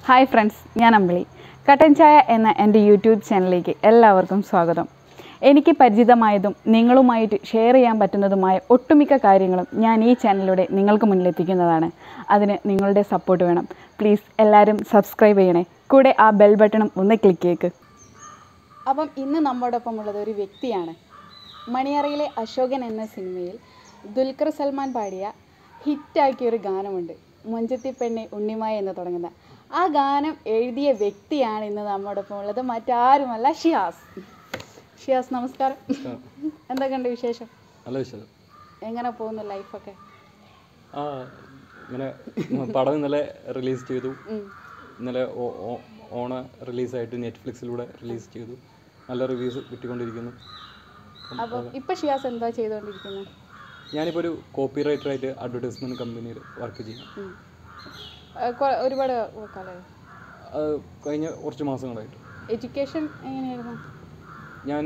Hi friends ഞാൻ അമ്പിളി കട്ടൻ ചായ എന്ന എൻ്റെ യൂട്യൂബ് ചാനലിലേക്ക് എല്ലാവർക്കും സ്വാഗതം എനിക്ക് പരിചിതമായതും നിങ്ങളുമായിട്ട് ഷെയർ ചെയ്യാൻ പറ്റുന്നതുമായ ഒട്ടുമിക്ക കാര്യങ്ങളും ഞാൻ ഈ ചാനലിലൂടെ നിങ്ങൾക്ക് മുന്നിലെത്തിക്കുന്നതാണ് അതിന് നിങ്ങളുടെ സപ്പോർട്ട് വേണം പ്ലീസ് എല്ലാവരും സബ്സ്ക്രൈബ് ചെയ്യണേ കൂടെ ആ ബെൽ ബട്ടണും ഒന്ന് ക്ലിക്ക് ചെയ്ക്ക് അപ്പം ഇന്ന് നമ്മോടൊപ്പം ഉള്ളത് ഒരു വ്യക്തിയാണ് മണിയറയിലെ അശോകൻ എന്ന സിനിമയിൽ ദുൽഖർ സൽമാൻ പാടിയ ഹിറ്റാക്കിയ ഒരു ഗാനമുണ്ട് മൊഞ്ചത്തി പെണ്ണെ ഉണ്ണിമായ എന്ന് തുടങ്ങുന്ന ആ ഗാനം എഴുതിയ വ്യക്തിയാണ് ഇന്ന് നമ്മോടൊപ്പം ഉള്ളത് മറ്റാരുമല്ല ഷിയാസ് ഷിയാസ് നമസ്കാരം എന്തൊക്കെയുണ്ട് വിശേഷം നല്ല വിശേഷം എങ്ങനെ പോകുന്നു ലൈഫൊക്കെ ആ ഇങ്ങനെ പടം ഇന്നലെ റിലീസ് ചെയ്തു ഉം. ഇന്നലെ ഓ- ഓ- ഓണ റിലീസായിട്ട് നെറ്റ്ഫ്ലിക്സിലൂടെ റിലീസ് ചെയ്തു നല്ല റിവ്യൂസ് കിട്ടിക്കൊണ്ടിരിക്കുന്നു അപ്പം ഇപ്പം ഷിയാസ് എന്താ ചെയ്തുകൊണ്ടിരിക്കുന്നത് ഞാനിപ്പോൾ ഒരു കോപ്പി റൈറ്ററായിട്ട് അഡ്വർടൈസ്മെൻറ്റ് കമ്പനിയിൽ വർക്ക് ചെയ്യും ഉം. ആ, കൊ- ഒരുപാട് കാലമായി അത് കഴിഞ്ഞ കുറച്ച് മാസങ്ങളായിട്ട് എഡ്യൂക്കേഷൻ എങ്ങനെയായിരുന്നു ഞാൻ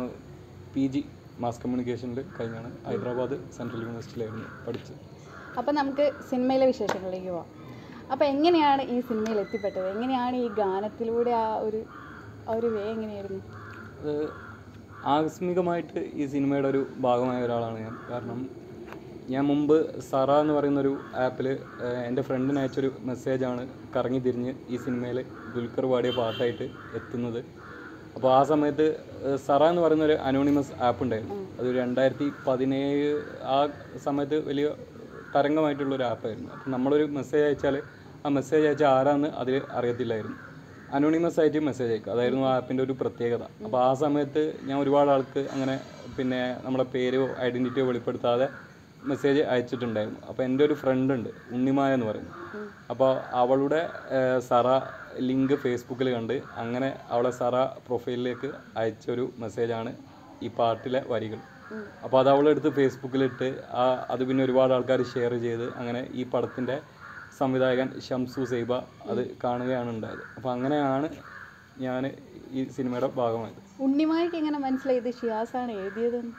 പി ജി മാസ് കമ്മ്യൂണിക്കേഷനിൽ കഴിഞ്ഞാണ് ഹൈദരാബാദ് സെൻട്രൽ യൂണിവേഴ്സിറ്റിയിലായിരുന്നു പഠിച്ചത് അപ്പം നമുക്ക് സിനിമയിലെ വിശേഷങ്ങളിലേക്ക് പോവാം അപ്പോൾ എങ്ങനെയാണ് ഈ സിനിമയിൽ എത്തിപ്പെട്ടത് എങ്ങനെയാണ് ഈ ഗാനത്തിലൂടെ ആ ഒരു ആ ഒരു വേ എങ്ങനെയായിരുന്നു അത് ആകസ്മികമായിട്ട് ഈ സിനിമയുടെ ഒരു ഭാഗമായ ഒരാളാണ് ഞാൻ കാരണം ഞാൻ മുമ്പ് സറ എന്ന് പറയുന്നൊരു ആപ്പിൽ എൻ്റെ ഫ്രണ്ടിന് അയച്ചൊരു മെസ്സേജാണ് കറങ്ങി തിരിഞ്ഞ് ഈ സിനിമയിൽ ദുൽഖർ പാടിയ പാട്ടായിട്ട് എത്തുന്നത് അപ്പോൾ ആ സമയത്ത് ഏഹ്, സറ എന്ന് പറയുന്ന ഒരു അനോണിമസ് ആപ്പ് ഉണ്ടായിരുന്നു അത് രണ്ടായിരത്തി പതിനേഴ് ആ സമയത്ത് വലിയ തരംഗമായിട്ടുള്ള ഒരു ആപ്പായിരുന്നു അപ്പോൾ നമ്മളൊരു മെസ്സേജ് അയച്ചാൽ ആ മെസ്സേജ് അയച്ച ആരാന്ന് അതിൽ അറിയത്തില്ലായിരുന്നു അനോണിമസ് ആയിട്ട് മെസ്സേജ് അയക്കുക അതായിരുന്നു ആ ആപ്പിൻ്റെ ഒരു പ്രത്യേകത അപ്പോൾ ആ സമയത്ത് ഞാൻ ഒരുപാട് ആൾക്ക് അങ്ങനെ പിന്നെ നമ്മുടെ പേരോ ഐഡൻറ്റിറ്റിയോ വെളിപ്പെടുത്താതെ മെസ്സേജ് അയച്ചിട്ടുണ്ടായിരുന്നു അപ്പോൾ എൻ്റെ ഒരു ഫ്രണ്ട് ഉണ്ട് ഉണ്ണിമായ എന്ന് പറയുന്നു അപ്പോൾ അവളുടെ ഏഹ്, സറ ലിങ്ക് ഫേസ്ബുക്കിൽ കണ്ട് അങ്ങനെ അവളെ സറ പ്രൊഫൈലിലേക്ക് അയച്ചൊരു മെസ്സേജാണ് ഈ പാട്ടിലെ വരികൾ അപ്പോൾ അത് അവളെടുത്ത് ഫേസ്ബുക്കിലിട്ട് ആ അത് പിന്നെ ഒരുപാട് ആൾക്കാർ ഷെയർ ചെയ്ത് അങ്ങനെ ഈ പടത്തിൻ്റെ സംവിധായകൻ ഷംസു സൈബ അത് കാണുകയാണ് ഉണ്ടായത് അപ്പോൾ അങ്ങനെയാണ് ഞാൻ ഈ സിനിമയുടെ ഭാഗമായത് ഉണ്ണിമായ്ക്ക് എങ്ങനെ മനസ്സിലായി ഇത് ഷിയാസാണ് എഴുതിയതെന്ന്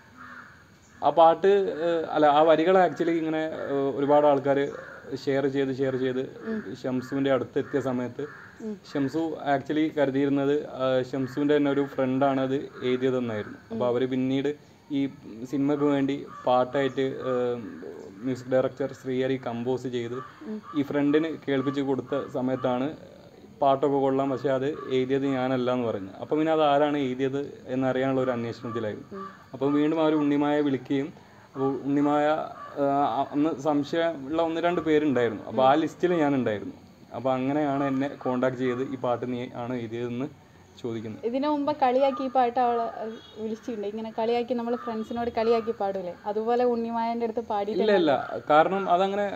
ആ പാട്ട് ഏഹ്, അല്ല ആ വരികൾ ആക്ച്വലി ഇങ്ങനെ ഏഹ്, ഒരുപാട് ആൾക്കാർ ഷെയർ ചെയ്ത് ഷെയർ ചെയ്ത് ഷംസുവിൻ്റെ അടുത്ത് എത്തിയ സമയത്ത് ഷംസു ആക്ച്വലി കരുതിയിരുന്നത് ആ, ഷംസുവിൻ്റെ തന്നെ ഒരു ഫ്രണ്ടാണ് അത് എഴുതിയതെന്നായിരുന്നു അപ്പോൾ അവർ പിന്നീട് ഈ സിനിമയ്ക്ക് വേണ്ടി പാട്ടായിട്ട് മ്യൂസിക് ഡയറക്ടർ ശ്രീഹരി കമ്പോസ് ചെയ്ത് ഈ ഫ്രണ്ടിന് കേൾപ്പിച്ച് കൊടുത്ത സമയത്താണ് പാട്ടൊക്കെ കൊള്ളാം പക്ഷെ അത് എഴുതിയത് ഞാനല്ല എന്ന് പറഞ്ഞു അപ്പം പിന്നെ അത് ആരാണ് എഴുതിയത് എന്നറിയാനുള്ള ഒരു അന്വേഷണത്തിലായിരുന്നു അപ്പം വീണ്ടും അവർ ഉണ്ണിമായ വിളിക്കുകയും അപ്പോൾ ഉണ്ണിമായ ആ, അന്ന് സംശയമുള്ള ഒന്ന് രണ്ട് പേരുണ്ടായിരുന്നു അപ്പോൾ ആ ലിസ്റ്റിൽ ഞാൻ ഉണ്ടായിരുന്നു അപ്പോൾ അങ്ങനെയാണ് എന്നെ കോണ്ടാക്ട് ചെയ്ത് ഈ പാട്ട് നീ ആണ് എഴുതിയതെന്ന് ചോദിക്കുന്നത് ഇതിനു മുമ്പ് കളിയാക്കി ഈ പാട്ട് അവൾ വിളിച്ചിട്ടുണ്ട് ഇങ്ങനെ കളിയാക്കി നമ്മൾ ഫ്രണ്ട്സിനോട് കളിയാക്കി പാടൂലേ അതുപോലെ ഉണ്ണിമായൻ്റെ അടുത്ത് പാടിയിട്ട് ഇല്ല ഇല്ല കാരണം അതങ്ങനെ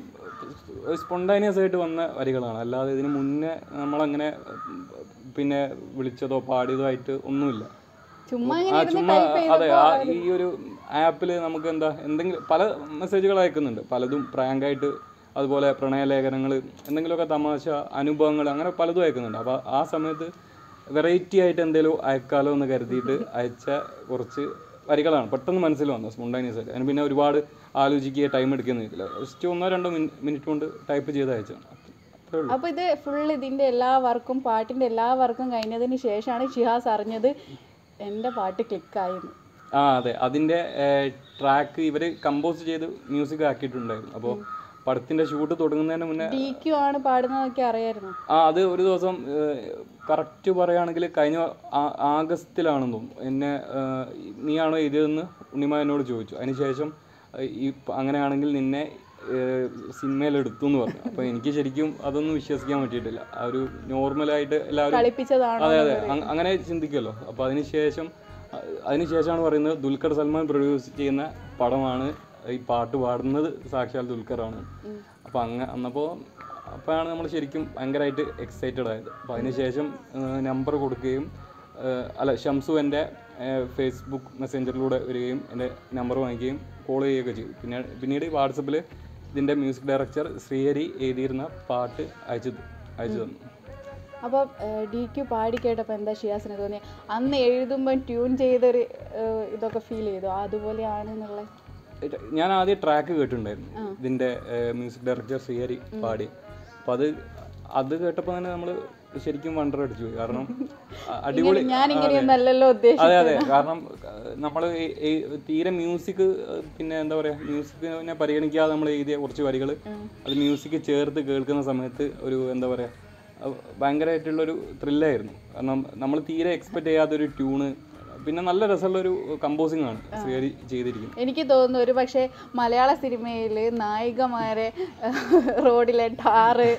സ്പോണ്ടാനിയസ് ആയിട്ട് വന്ന വരികളാണ് അല്ലാതെ ഇതിന് മുന്നേ നമ്മളങ്ങനെ പിന്നെ വിളിച്ചതോ പാടിയതോ ആയിട്ട് ഒന്നുമില്ല ചുമ്മാ ആ ഇങ്ങനെ ഇരുന്ന് ചുമ്മാ ടൈപ്പ് അതെ ആ ഈ ഒരു ആപ്പിൽ നമുക്ക് എന്താ എന്തെങ്കിലും പല മെസ്സേജുകൾ അയക്കുന്നുണ്ട് പലതും പ്രാങ്കായിട്ട് അതുപോലെ പ്രണയലേഖനങ്ങൾ എന്തെങ്കിലുമൊക്കെ തമാശ അനുഭവങ്ങൾ അങ്ങനെ പലതും അയക്കുന്നുണ്ട് അപ്പോൾ ആ സമയത്ത് വെറൈറ്റി ആയിട്ട് എന്തെങ്കിലും അയക്കാലോ എന്ന് കരുതിയിട്ട് അയച്ച കുറച്ച് വരികളാണ് പെട്ടെന്ന് മനസ്സിൽ വന്നത് സ്പോണ്ടാനിയസ് ആയിട്ട് അതിന് പിന്നെ ഒരുപാട് ആലോചിക്കുക ടൈം എടുക്കുന്നില്ല ജസ്റ്റ് ഒന്നോ രണ്ടോ മിനിറ്റ് കൊണ്ട് ടൈപ്പ് ചെയ്ത് അയച്ചതാണ് അത്രേ ഉള്ളൂ അപ്പോൾ ഇത് ഫുൾ ഇതിൻ്റെ എല്ലാ വർക്കും പാട്ടിൻ്റെ എല്ലാ വർക്കും കഴിഞ്ഞതിന് ശേഷമാണ് ഷിഹാസ് അറിഞ്ഞത് എൻ്റെ പാട്ട് ക്ലിക്കായിരുന്നു ആ അതെ അതിൻ്റെ ട്രാക്ക് ഇവർ കമ്പോസ് ചെയ്ത് മ്യൂസിക് ആക്കിയിട്ടുണ്ടായിരുന്നു അപ്പോൾ പടത്തിൻ്റെ ഷൂട്ട് തുടങ്ങുന്നതിന് മുന്നേ ഡി ക്യു ആണ് പാടുന്നതൊക്കെ അറിയായിരുന്നു ആ അത് ഒരു ദിവസം കറക്റ്റ് പറയുകയാണെങ്കിൽ കഴിഞ്ഞ ആ- ആഗസ്റ്റിലാണെന്ന് തോന്നുന്നു എന്നെ ഏഹ്, നീയാണോ എഴുതിയതെന്ന് ഉണ്ണിമ എന്നോട് ചോദിച്ചു അതിനുശേഷം ഏഹ്, ഈ പ- അങ്ങനെയാണെങ്കിൽ നിന്നെ സിനിമയിൽ എടുത്തു എന്ന് പറഞ്ഞു അപ്പോൾ എനിക്ക് ശരിക്കും അതൊന്നും വിശ്വസിക്കാൻ പറ്റിയിട്ടില്ല ആ ഒരു നോർമലായിട്ട് എല്ലാവരും കളിപ്പിച്ചതാണോ അതെ അതെ അങ്- അങ്ങനെ ചിന്തിക്കുമല്ലോ അപ്പോൾ അതിനുശേഷം അ- അതിനുശേഷമാണ് പറയുന്നത് ദുൽഖർ സൽമാൻ പ്രൊഡ്യൂസ് ചെയ്യുന്ന പടമാണ് ഈ പാട്ട് പാടുന്നത് സാക്ഷാൽ ദുൽഖറാണ് അപ്പോൾ അങ്ങ അന്നപ്പോൾ അപ്പോഴാണ് നമ്മൾ ശരിക്കും ഭയങ്കരമായിട്ട് എക്സൈറ്റഡ് ആയത് അപ്പോൾ അതിനുശേഷം നമ്പർ കൊടുക്കുകയും ഏഹ്, അല്ല ഷംസു എൻ്റെ ഫേസ്ബുക്ക് മെസ്സഞ്ചറിലൂടെ വരികയും എൻ്റെ നമ്പർ വാങ്ങിക്കുകയും കോൾ ചെയ്യുകയൊക്കെ ചെയ്തു പിന്നെ പിന്നീട് വാട്സപ്പിൽ ഇതിൻ്റെ മ്യൂസിക് ഡയറക്ടർ ശ്രീഹരി എഴുതിയിരുന്ന പാട്ട് അയച്ചു അയച്ചു തന്നു അപ്പോൾ ഡി ക്യു പാടി കേട്ടപ്പോൾ എന്താ ഷിയാസിന് തോന്നി അന്ന് എഴുതുമ്പോൾ ട്യൂൺ ചെയ്തൊരു ഏഹ്, ഇതൊക്കെ ഫീൽ ചെയ്തു അതുപോലെയാണ് എന്നുള്ള ഇത് ഞാൻ ആദ്യം ട്രാക്ക് കേട്ടിട്ടുണ്ടായിരുന്നു ഇതിന്റെ മ്യൂസിക് ഡയറക്ടർ ശ്രീഹരി പാടി അപ്പം അത് അത് കേട്ടപ്പോൾ തന്നെ നമ്മൾ ശരിക്കും വണ്ടർ അടിച്ചു പോയി കാരണം അ- അടിപൊളി ഞാൻ ഇങ്ങനെയൊന്നല്ലല്ലോ ഉദ്ദേശിച്ചത് അതെ അതെ കാരണം നമ്മൾ തീരെ മ്യൂസിക് പിന്നെ എന്താ പറയുക മ്യൂസിക്കിനെ പരിഗണിക്കാതെ നമ്മൾ എഴുതിയ കുറച്ച് വരികൾ അത് മ്യൂസിക് ചേർത്ത് കേൾക്കുന്ന സമയത്ത് ഒരു എന്താ പറയുക ഭയങ്കരമായിട്ടുള്ളൊരു ത്രില്ലായിരുന്നു കാരണം നമ്മൾ തീരെ എക്സ്പെക്ട് ചെയ്യാത്തൊരു ട്യൂണ് പിന്നെ നല്ല രസമുള്ളൊരു കമ്പോസിങ് ആണ് ശ്രീഹരി ചെയ്തിരിക്കുന്നത് എനിക്ക് തോന്നുന്നു ഒരു പക്ഷേ മലയാള സിനിമയിൽ നായികമാരെ റോഡിലെ ടാറ്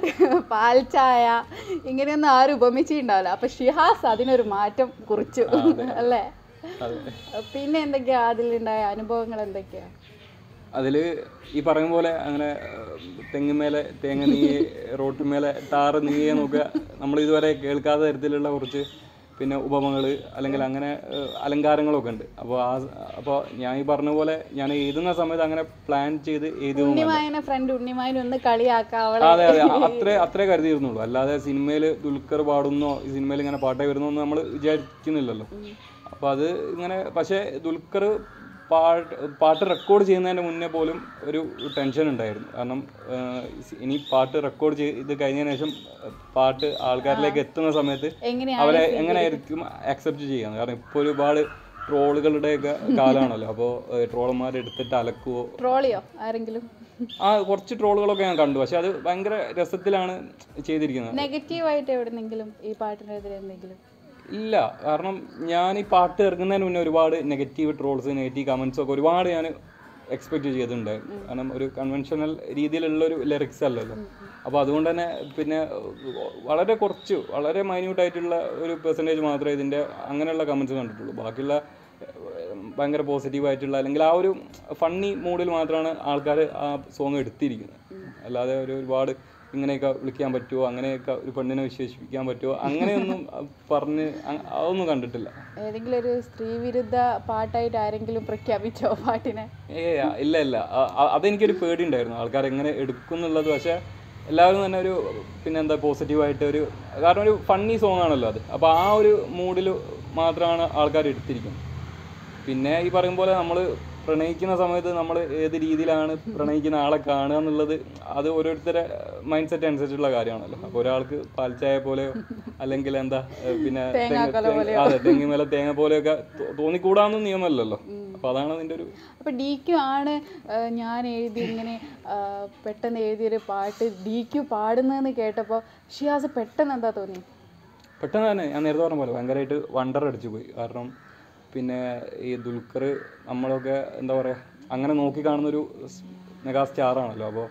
പാൽച്ചായ ഇങ്ങനെയൊന്നും ആരും ഉപമിച്ചിട്ടുണ്ടാവില്ല അപ്പൊ ഷിഹാസ് അതിനൊരു മാറ്റം കുറിച്ചു അല്ലേ അതെ പിന്നെ എന്തൊക്കെയാ അതിലുണ്ടായ അനുഭവങ്ങൾ എന്തൊക്കെയാ അതിൽ ഈ പറയും പോലെ അങ്ങനെ ഏഹ്, തെങ്ങുമേലെ തേങ്ങ നീയെ റോട്ടുമേലെ ടാറ് നീയെ നോക്കുക നമ്മൾ ഇതുവരെ കേൾക്കാത്ത തരത്തിലുള്ള കുറച്ച് പിന്നെ ഉപമകൾ അല്ലെങ്കിൽ അങ്ങനെ ഏഹ്, അലങ്കാരങ്ങളൊക്കെ ഉണ്ട് അപ്പോൾ ആ അപ്പോൾ ഞാൻ ഈ പറഞ്ഞ പോലെ ഞാൻ എഴുതുന്ന സമയത്ത് അങ്ങനെ പ്ലാൻ ചെയ്ത് എഴുതിയതൊന്നും ഉണ്ണിമായനെ ഫ്രണ്ട് ഉണ്ണിമായനെ ഒന്ന് കളിയാക്കാം അവളെ അതെ അതെ അത്രേ അത്രേ കരുതിയിരുന്നുള്ളൂ അല്ലാതെ സിനിമയിൽ ദുൽഖർ പാടുന്നോ ഈ സിനിമയിൽ ഇങ്ങനെ പാട്ടായി വരുന്നോ എന്ന് നമ്മൾ വിചാരിക്കുന്നില്ലല്ലോ അപ്പോൾ അത് ഇങ്ങനെ പക്ഷേ ദുൽഖർ പാട്ട് പാട്ട് റെക്കോർഡ് ചെയ്യുന്നതിന് മുന്നേ പോലും ഒരു ടെൻഷൻ ഉണ്ടായിരുന്നു കാരണം ആഹ്, ഇനി പാട്ട് റെക്കോർഡ് ചെയ്ത് കഴിഞ്ഞതിന് ശേഷം പാട്ട് ആൾക്കാരിലേക്ക് എത്തുന്ന സമയത്ത് എങ്ങനെയാണ് അവരെ എങ്ങനെയായിരിക്കും അക്സെപ്റ്റ് ചെയ്യാന്ന് കാരണം ഇപ്പോൾ ഒരുപാട് ട്രോളുകളുടെയൊക്കെ കാലമാണല്ലോ അപ്പോൾ ട്രോളന്മാർ എടുത്തിട്ട് അലക്കുവോ ട്രോളിയോ ആരെങ്കിലും ആ കുറച്ച് ട്രോളുകളൊക്കെ ഞാൻ കണ്ടു പക്ഷെ അത് ഭയങ്കര രസത്തിലാണ് ചെയ്തിരിക്കുന്നത് നെഗറ്റീവായിട്ട് എവിടെന്നെങ്കിലും ഈ പാട്ടിനെതിരെ എന്തെങ്കിലും ഇല്ല കാരണം ഞാൻ ഈ പാട്ട് ഇറങ്ങുന്നതിന് മുന്നേ ഒരുപാട് നെഗറ്റീവ് ട്രോൾസ് നെഗറ്റീവ് കമൻസ് ഒക്കെ ഒരുപാട് ഞാൻ എക്സ്പെക്ട് ചെയ്തിട്ടുണ്ടായിരുന്നു കാരണം ഒരു കൺവെൻഷണൽ രീതിയിലുള്ള ഒരു ലിറിക്സ് അല്ലല്ലോ അപ്പോൾ അതുകൊണ്ട് തന്നെ പിന്നെ വളരെ കുറച്ച് വളരെ മൈന്യൂട്ട് ആയിട്ടുള്ള ഒരു പെർസെൻറ്റേജ് മാത്രമേ ഇതിൻ്റെ അങ്ങനെയുള്ള കമൻസ് കണ്ടിട്ടുള്ളൂ ബാക്കിയുള്ള ഏഹ്, ഭയങ്കര പോസിറ്റീവ് ആയിട്ടുള്ള അല്ലെങ്കിൽ ആ ഒരു ഫണ്ണി മൂഡിൽ മാത്രമാണ് ആൾക്കാർ ആ സോങ് എടുത്തിരിക്കുന്നത് അല്ലാതെ ഒരു ഒരുപാട് ഇങ്ങനെയൊക്കെ വിളിക്കാൻ പറ്റുമോ അങ്ങനെയൊക്കെ ഒരു പെണ്ണിനെ വിശേഷിപ്പിക്കാൻ പറ്റുമോ അങ്ങനെയൊന്നും പറഞ്ഞ് അ- അതൊന്നും കണ്ടിട്ടില്ല ഏതെങ്കിലും ഒരു സ്ത്രീവിരുദ്ധ പാട്ടായിട്ട് ആരെങ്കിലും പ്രഖ്യാപിച്ചോ പാട്ടിനെ ഏ ഇല്ല ഇല്ല അ- അ- അതെനിക്കൊരു പേടി ഉണ്ടായിരുന്നു ആൾക്കാർ എങ്ങനെ എടുക്കും എന്നുള്ളത് പക്ഷേ എല്ലാവരും തന്നെ ഒരു പിന്നെ എന്താ പോസിറ്റീവായിട്ട് ഒരു കാരണം ഒരു ഫണ്ണി സോങ് ആണല്ലോ അത് അപ്പോൾ ആ ഒരു മൂഡിൽ മാത്രമാണ് ആൾക്കാർ എടുത്തിരിക്കുന്നത് പിന്നെ ഈ പറയും പോലെ നമ്മൾ പ്രണയിക്കുന്ന സമയത്ത് നമ്മൾ ഏത് രീതിയിലാണ് പ്രണയിക്കുന്ന ആളെ കാണുക എന്നുള്ളത് അത് ഓരോരുത്തരെ മൈൻഡ് സെറ്റ് അനുസരിച്ചുള്ള കാര്യമാണല്ലോ അപ്പോൾ ഒരാൾക്ക് പാൽച്ചായ പോലെയോ അല്ലെങ്കിൽ എന്താ ഏഹ് പിന്നെ തെങ്ങ്- തെങ്ങ്- അതെ തെങ്ങിമേലെ തേങ്ങ പോലെയൊക്കെ തോ- തോന്നിക്കൂടാന്നും നിയമമല്ലല്ലോ അപ്പോൾ അതാണ് അതിൻ്റെ ഒരു അപ്പോൾ ഡി ക്യു ആണ് ആ, ഞാൻ എഴുതി ഇങ്ങനെ ആ, പെട്ടെന്ന് എഴുതിയൊരു പാട്ട് ഡി ക്യു പാടുന്നതെന്ന് കേട്ടപ്പോൾ ഷിയാസ് പെട്ടെന്ന് എന്താ തോന്നി പെട്ടെന്ന് തന്നെ ഞാൻ നേരത്തെ പറഞ്ഞ പോലെ ഭയങ്കരമായിട്ട് വണ്ടർ അടിച്ചു പോയി കാരണം പിന്നെ ഈ ദുൽഖർ നമ്മളൊക്കെ എന്താ പറയുക അങ്ങനെ നോക്കി കാണുന്നൊരു സ് മെഗാ സ്റ്റാറാണല്ലോ അപ്പോൾ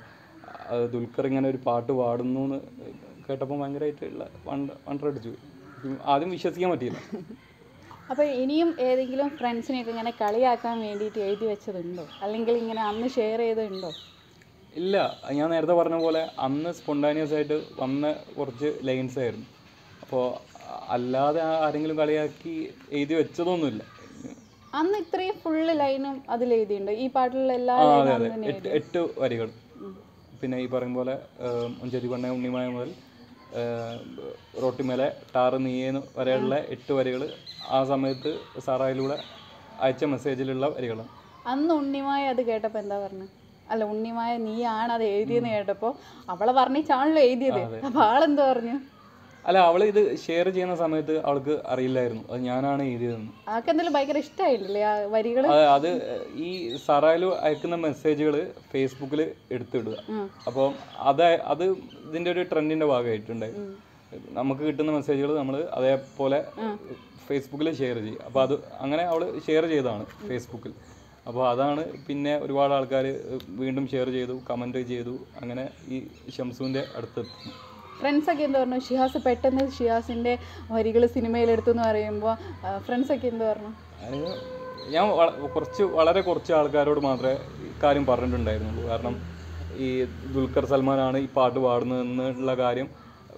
ദുൽഖർ ഇങ്ങനെ ഒരു പാട്ട് പാടുന്നു എന്ന് കേട്ടപ്പോൾ ഭയങ്കരമായിട്ടുള്ള വണ്ട വണ്ടർ അടിച്ചു പോയി ആദ്യം വിശ്വസിക്കാൻ പറ്റിയില്ല അപ്പോൾ ഇനിയും ഏതെങ്കിലും ഫ്രണ്ട്സിനെയൊക്കെ ഇങ്ങനെ കളിയാക്കാൻ വേണ്ടിയിട്ട് എഴുതി വെച്ചതുണ്ടോ അല്ലെങ്കിൽ ഇങ്ങനെ അന്ന് ഷെയർ ചെയ്തതുണ്ടോ ഇല്ല ഞാൻ നേരത്തെ പറഞ്ഞ പോലെ അന്ന് സ്പോണ്ടാനിയസ് ആയിട്ട് വന്ന കുറച്ച് ലൈൻസ് ആയിരുന്നു അപ്പോൾ അല്ലാതെ ആരെങ്കിലും കളിയാക്കി എഴുതി വെച്ചതൊന്നുമില്ല അന്ന് ഇത്രയും ഫുള്ള് ലൈനും അതിൽ എഴുതിയിട്ടുണ്ടോ ഈ പാട്ടിലുള്ള എല്ലാ ആ, ലൈനും അതെ അന്ന് അതെ തന്നെ എട്ട് എട്ട് വരികൾ പിന്നെ ഈ പറയും പോലെ മുഞ്ചേരി പണ്ണ ഉണ്ണിമായ മുതൽ ഏഹ്, റോട്ടിമേലെ ടാറ് നീയേന്ന് വരെയുള്ള എട്ട് വരികൾ ആ സമയത്ത് സാറായിലൂടെ അയച്ച മെസ്സേജിലുള്ള വരികളാണ് അന്ന് ഉണ്ണിമായ അത് കേട്ടപ്പോൾ എന്താ പറഞ്ഞത് അല്ല ഉണ്ണിമായ നീയാണ് അത് എഴുതിയെന്ന് കേട്ടപ്പോൾ അവളെ പറഞ്ഞിട്ടാണല്ലോ എഴുതിയത് അപ്പോൾ ആളെന്താ പറഞ്ഞു അല്ല അവൾ ഇത് ഷെയർ ചെയ്യുന്ന സമയത്ത് അവൾക്ക് അറിയില്ലായിരുന്നു അത് ഞാനാണ് എഴുതിയതെന്ന് ആൾക്ക് എന്തായാലും ഭയങ്കര ഇഷ്ടമായിട്ടില്ലേ ആ വരികൾ അത് അത് ഈ സറായില് അയക്കുന്ന മെസ്സേജുകൾ ഫേസ്ബുക്കിൽ എടുത്തിടുക അപ്പോൾ അത് അത് ഇതിൻ്റെ ഒരു ട്രെൻഡിൻ്റെ ഭാഗമായിട്ടുണ്ടായി നമുക്ക് കിട്ടുന്ന മെസ്സേജുകൾ നമ്മൾ അതേപോലെ ഫേസ്ബുക്കിൽ ഷെയർ ചെയ്യും അപ്പോൾ അത് അങ്ങനെ അവൾ ഷെയർ ചെയ്തതാണ് ഫേസ്ബുക്കിൽ അപ്പോൾ അതാണ് പിന്നെ ഒരുപാട് ആൾക്കാർ വീണ്ടും ഷെയർ ചെയ്തു കമൻറ്റ് ചെയ്തു അങ്ങനെ ഈ ഷംസുവിൻ്റെ അടുത്തെത്തും ഫ്രണ്ട്സൊക്കെ എന്താ പറഞ്ഞു ഷിഹാസ് പെട്ടെന്ന് ഷിഹാസിൻ്റെ വരികൾ സിനിമയിലെടുത്തു എന്ന് പറയുമ്പോൾ ഫ്രണ്ട്സൊക്കെ എന്താ പറഞ്ഞു അതിന് ഞാൻ വള- കുറച്ച് വളരെ കുറച്ച് ആൾക്കാരോട് മാത്രമേ ഇക്കാര്യം പറഞ്ഞിട്ടുണ്ടായിരുന്നുള്ളൂ കാരണം ഈ ദുൽഖർ സൽമാനാണ് ഈ പാട്ട് പാടുന്നതെന്നുള്ള കാര്യം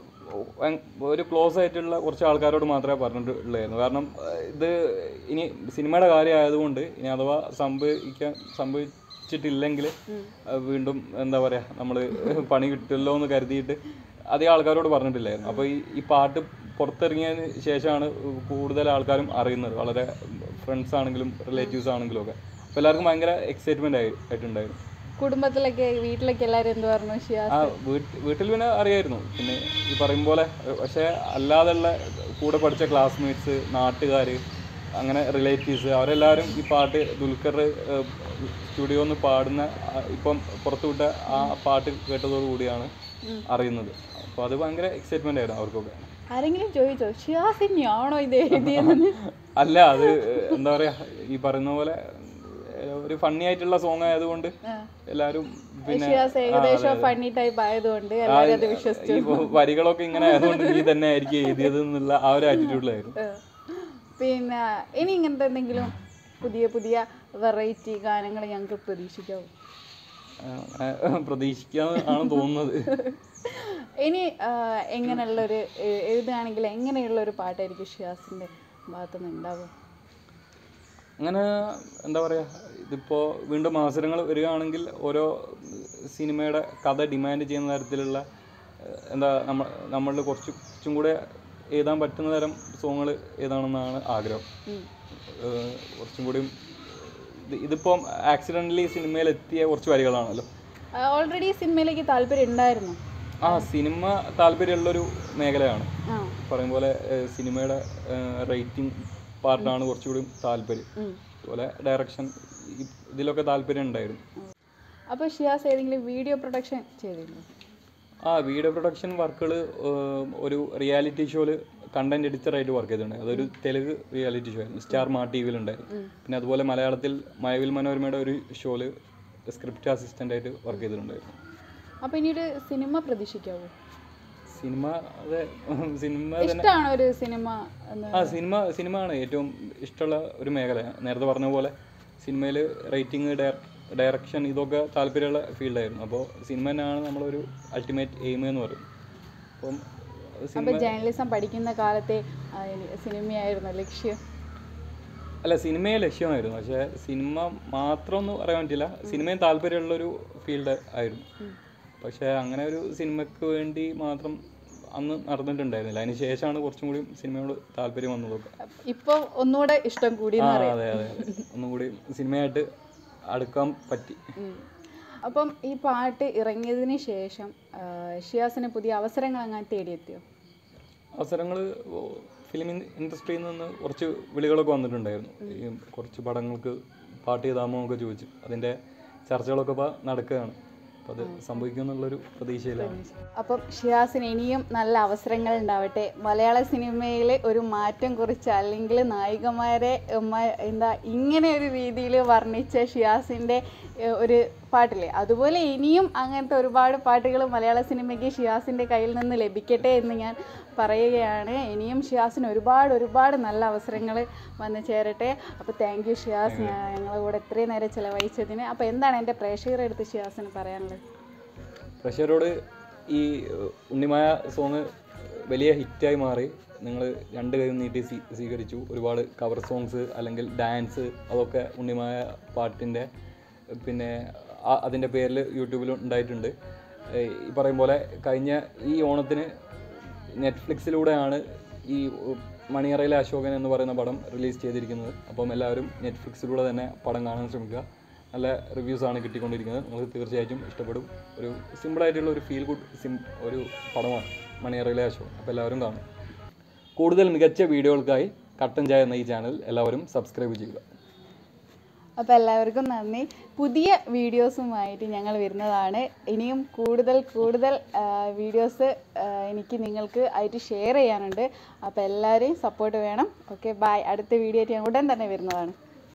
ഭയ- ഒരു ക്ലോസ് ആയിട്ടുള്ള കുറച്ച് ആൾക്കാരോട് മാത്രമേ പറഞ്ഞിട്ടുള്ളായിരുന്നു കാരണം ഏഹ്, ഇത് ഇനി സിനിമയുടെ കാര്യം ആയതുകൊണ്ട് ഇനി അഥവാ സംഭവിക്കാൻ സംഭവിച്ചിട്ടില്ലെങ്കിൽ ഏഹ്, വീണ്ടും എന്താ പറയുക നമ്മൾ പണി കിട്ടുമല്ലോ എന്ന് കരുതിയിട്ട് അധികം ആൾക്കാരോട് പറഞ്ഞിട്ടില്ലായിരുന്നു അപ്പോൾ ഈ ഈ പാട്ട് പുറത്തിറങ്ങിയതിന് ശേഷമാണ് കൂടുതൽ ആൾക്കാരും അറിയുന്നത് വളരെ ഫ്രണ്ട്സ് ആണെങ്കിലും റിലേറ്റീവ്സ് ആണെങ്കിലും ഒക്കെ അപ്പോൾ എല്ലാവർക്കും ഭയങ്കര എക്സൈറ്റ്മെൻ്റ് ആയി ആയിട്ടുണ്ടായിരുന്നു കുടുംബത്തിലൊക്കെ വീട്ടിലൊക്കെ എല്ലാവരും എന്ത് പറഞ്ഞു ഷിയാസ് ആ വീട്ട് വീട്ടിൽ പിന്നെ അറിയായിരുന്നു പിന്നെ ഈ പറയും പോലെ പക്ഷേ അല്ലാതെയുള്ള കൂടെ പഠിച്ച ക്ലാസ്മേറ്റ്സ് നാട്ടുകാർ അങ്ങനെ റിലേറ്റീവ്സ് അവരെല്ലാവരും ഈ പാട്ട് ദുൽഖർ സ്റ്റുഡിയോ നിന്ന് പാടുന്ന ആ, ഇപ്പം പുറത്തുവിട്ട ആ പാട്ട് കേട്ടതോടു കൂടിയാണ് അറിയുന്നത് അപ്പോൾ അത് ഭയങ്കര എക്സൈറ്റ്മെൻ്റ് ആയിരുന്നു അവർക്കൊക്കെ ആരെങ്കിലും ചോദിച്ചോ ഷിയാസ് തന്നെയാണോ ഇത് എഴുതിയതെന്ന് അല്ല അത് എന്താ പറയാ ഈ പറയുന്ന പോലെ ഏഹ്, ഒരു ഫണ്ണി ആയിട്ടുള്ള സോങ് ആയതുകൊണ്ട് എല്ലാവരും പിന്നെ ഷിയാസ് ഏകദേശം ഫണ്ണി ടൈപ്പ് ആയതുകൊണ്ട് എല്ലാവരും അത് വിശ്വസിച്ചു ഈ വരികളൊക്കെ ഇങ്ങനെ ആയതുകൊണ്ട് നീ തന്നെ ആയിരിക്കും എഴുതിയത് എന്നുള്ള ആ ഒരു ആറ്റിറ്റ്യൂഡിലായിരുന്നു ഏഹ്. പിന്നെ ഇനി ഇങ്ങനത്തെ എന്തെങ്കിലും പുതിയ പുതിയ വെറൈറ്റി ഗാനങ്ങൾ ഞങ്ങൾക്ക് പ്രതീക്ഷിക്കാവോ പ്രതീക്ഷിക്കാന്ന് ആണ് തോന്നുന്നത് ഇനി ആഹ്, എങ്ങനെയുള്ളൊരു എ- എഴുതുകയാണെങ്കിൽ എങ്ങനെയുള്ള ഒരു പാട്ടായിരിക്കും ഷിയാസിൻ്റെ ഭാഗത്തുനിന്ന് ഉണ്ടാവുക അങ്ങനെ എന്താ പറയാ ഇതിപ്പോ വീണ്ടും അവസരങ്ങൾ വരികയാണെങ്കിൽ ഓരോ സിനിമയുടെ കഥ ഡിമാൻഡ് ചെയ്യുന്ന തരത്തിലുള്ള ഏഹ്, എന്താ നമ്മ നമ്മളിൽ കുറച്ച് കുറച്ചും കൂടെ എഴുതാൻ പറ്റുന്ന തരം സോങ്ങുകൾ ഏതാണെന്നാണ് ആഗ്രഹം ഏഹ്, കുറച്ചും കൂടിയും ഇത് ഇതിപ്പം ആക്സിഡൻ്റലി സിനിമയിൽ എത്തിയ കുറച്ച് വരികളാണല്ലോ ഓൾറെഡി സിനിമയിലേക്ക് താല്പര്യം ഉണ്ടായിരുന്നു ആ സിനിമ താല്പര്യമുള്ളൊരു മേഖലയാണ് ആ പറയും പോലെ ഏഹ്, സിനിമയുടെ റേറ്റിംഗ് പാർട്ടാണ് കുറച്ചുകൂടി താല്പര്യം ഉം. അതുപോലെ ഡയറക്ഷൻ ഇതിലൊക്കെ താല്പര്യം ഉണ്ടായിരുന്നു അപ്പോൾ ഷിയാസ് ഏതെങ്കിലും വീഡിയോ പ്രൊഡക്ഷൻ ചെയ്തിരുന്നു ആ വീഡിയോ പ്രൊഡക്ഷൻ വർക്കുകൾ ഒരു റിയാലിറ്റി ഷോയിൽ കണ്ടന്റ് എഡിറ്ററായിട്ട് വർക്ക് ചെയ്തിട്ടുണ്ട് അതൊരു തെലുങ്ക് റിയാലിറ്റി ഷോ ആയിരുന്നു സ്റ്റാർ മാ ടി വിയിലുണ്ടായിരുന്നു പിന്നെ അതുപോലെ മലയാളത്തിൽ മഴവിൽ മനോരമയുടെ ഒരു ഷോയിൽ സ്ക്രിപ്റ്റ് അസിസ്റ്റൻ്റ് ആയിട്ട് വർക്ക് ചെയ്തിട്ടുണ്ടായിരുന്നു അപ്പോൾ ഇനിയൊരു സിനിമ പ്രതീക്ഷിക്കാവോ സിനിമ അതെ സിനിമ തന്നെ ഇഷ്ടമാണോ ഒരു സിനിമ എന്ന് ആ സിനിമ സിനിമ ആണ് ഏറ്റവും ഇഷ്ടമുള്ള ഒരു മേഖല നേരത്തെ പറഞ്ഞ പോലെ സിനിമയിൽ റേറ്റിംഗ് ഡയറക്ഷൻ ഇതൊക്കെ താല്പര്യമുള്ള ഫീൽഡായിരുന്നു അപ്പോൾ സിനിമ തന്നെയാണ് നമ്മളൊരു അൾട്ടിമേറ്റ് എയിം എന്ന് പറയും അപ്പം സിനിമ അപ്പോൾ ജേർണലിസം പഠിക്കുന്ന കാലത്തെ ആ, ഇനി സിനിമയായിരുന്നു ലക്ഷ്യം അല്ല സിനിമയെ ലക്ഷ്യമായിരുന്നു പക്ഷേ സിനിമ മാത്രം എന്ന് പറയാൻ പറ്റില്ല സിനിമയും താല്പര്യമുള്ളൊരു ഫീൽഡ് ആയിരുന്നു പക്ഷേ അങ്ങനെ ഒരു സിനിമയ്ക്ക് വേണ്ടി മാത്രം അന്ന് നടന്നിട്ടുണ്ടായിരുന്നില്ല അതിന് ശേഷമാണ് കുറച്ചും കൂടി സിനിമയോട് താല്പര്യം വന്നതൊക്കെ ഇപ്പോൾ ഒന്നുകൂടെ ഇഷ്ടം കൂടി ആ അതെ അതെ അതെ ഒന്നും കൂടി സിനിമയായിട്ട് അടുക്കാൻ പറ്റി ഉം. അപ്പം ഈ പാട്ട് ഇറങ്ങിയതിന് ശേഷം ആ, ഷിയാസിന് പുതിയ അവസരങ്ങൾ അങ്ങനെ തേടിയെത്തിയോ അവസരങ്ങൾ ഫിലിം ഇൻഡസ്ട്രിയിൽ നിന്ന് കുറച്ച് വിളികളൊക്കെ വന്നിട്ടുണ്ടായിരുന്നു ഈ കുറച്ച് പടങ്ങൾക്ക് പാട്ട് ചെയ്താമോ ഒക്കെ ചോദിച്ചു അതിൻ്റെ ചർച്ചകളൊക്കെ ഇപ്പോൾ നടക്കുകയാണ് അപ്പോൾ അത് സംഭവിക്കുമെന്നുള്ളൊരു പ്രതീക്ഷയിലാണ് അപ്പം ഷിയാസിന് ഇനിയും നല്ല അവസരങ്ങൾ ഉണ്ടാവട്ടെ മലയാള സിനിമയിൽ ഒരു മാറ്റം കുറിച്ച് അല്ലെങ്കിൽ നായികമാരെ മ- എന്താ ഇങ്ങനെ ഒരു രീതിയിൽ വർണ്ണിച്ച ഷിയാസിൻ്റെ ഏഹ്, ഒരു പാട്ടില്ലേ അതുപോലെ ഇനിയും അങ്ങനത്തെ ഒരുപാട് പാട്ടുകൾ മലയാള സിനിമയ്ക്ക് ഷിയാസിൻ്റെ കയ്യിൽ നിന്ന് ലഭിക്കട്ടെ എന്ന് ഞാൻ പറയുകയാണ് ഇനിയും ഷിയാസിന് ഒരുപാട് ഒരുപാട് നല്ല അവസരങ്ങൾ വന്നു ചേരട്ടെ അപ്പോൾ താങ്ക് യു ഷിയാസ് ഞാൻ ഞങ്ങളുടെ കൂടെ ഇത്രയും നേരം ചിലവഴിച്ചതിന് അപ്പോൾ എന്താണ് എൻ്റെ പ്രേക്ഷകരുടെ അടുത്ത് ഷിയാസിന് പറയാനുള്ളത് പ്രഷറോട് ഈ ഏഹ്, ഉണ്ണിമായ സോങ് വലിയ ഹിറ്റായി മാറി നിങ്ങൾ രണ്ട് കൈയും നീട്ടി സ്വീ സ്വീകരിച്ചു ഒരുപാട് കവർ സോങ്സ് അല്ലെങ്കിൽ ഡാൻസ് അതൊക്കെ ഉണ്ണിമായ പാട്ടിൻ്റെ പിന്നെ ആ- അതിൻ്റെ പേരിൽ യൂട്യൂബിൽ ഉണ്ടായിട്ടുണ്ട് ഏഹ്, ഈ പറയും പോലെ കഴിഞ്ഞ ഈ ഓണത്തിന് നെറ്റ്ഫ്ലിക്സിലൂടെയാണ് ഈ ഉ- മണിയറയിലെ അശോകൻ എന്ന് പറയുന്ന പടം റിലീസ് ചെയ്തിരിക്കുന്നത് അപ്പം എല്ലാവരും നെറ്റ്ഫ്ലിക്സിലൂടെ തന്നെ പടം കാണാൻ ശ്രമിക്കുക നല്ല റിവ്യൂസ് ആണ് കിട്ടിക്കൊണ്ടിരിക്കുന്നത് നിങ്ങൾക്ക് തീർച്ചയായിട്ടും ഇഷ്ടപ്പെടും ഒരു സിമ്പിളായിട്ടുള്ള ഒരു ഫീൽ ഗുഡ് സിം ഒരു പടമാണ് മണിയറയിലെ അശോകൻ അപ്പോൾ എല്ലാവരും കാണും കൂടുതൽ മികച്ച വീഡിയോകൾക്കായി കട്ടൻ ചായ എന്ന ഈ ചാനൽ എല്ലാവരും സബ്സ്ക്രൈബ് ചെയ്യുക അപ്പോൾ എല്ലാവർക്കും നന്ദി പുതിയ വീഡിയോസുമായിട്ട് ഞങ്ങൾ വരുന്നതാണ് ഇനിയും കൂടുതൽ കൂടുതൽ വീഡിയോസ് എനിക്ക് നിങ്ങൾക്ക് ആയിട്ട് ഷെയർ ചെയ്യാനുണ്ട് അപ്പോൾ എല്ലാവരെയും സപ്പോർട്ട് വേണം ഓക്കെ ബായ് അടുത്ത വീഡിയോ ആയിട്ട് ഞാൻ ഉടൻ തന്നെ വരുന്നതാണ്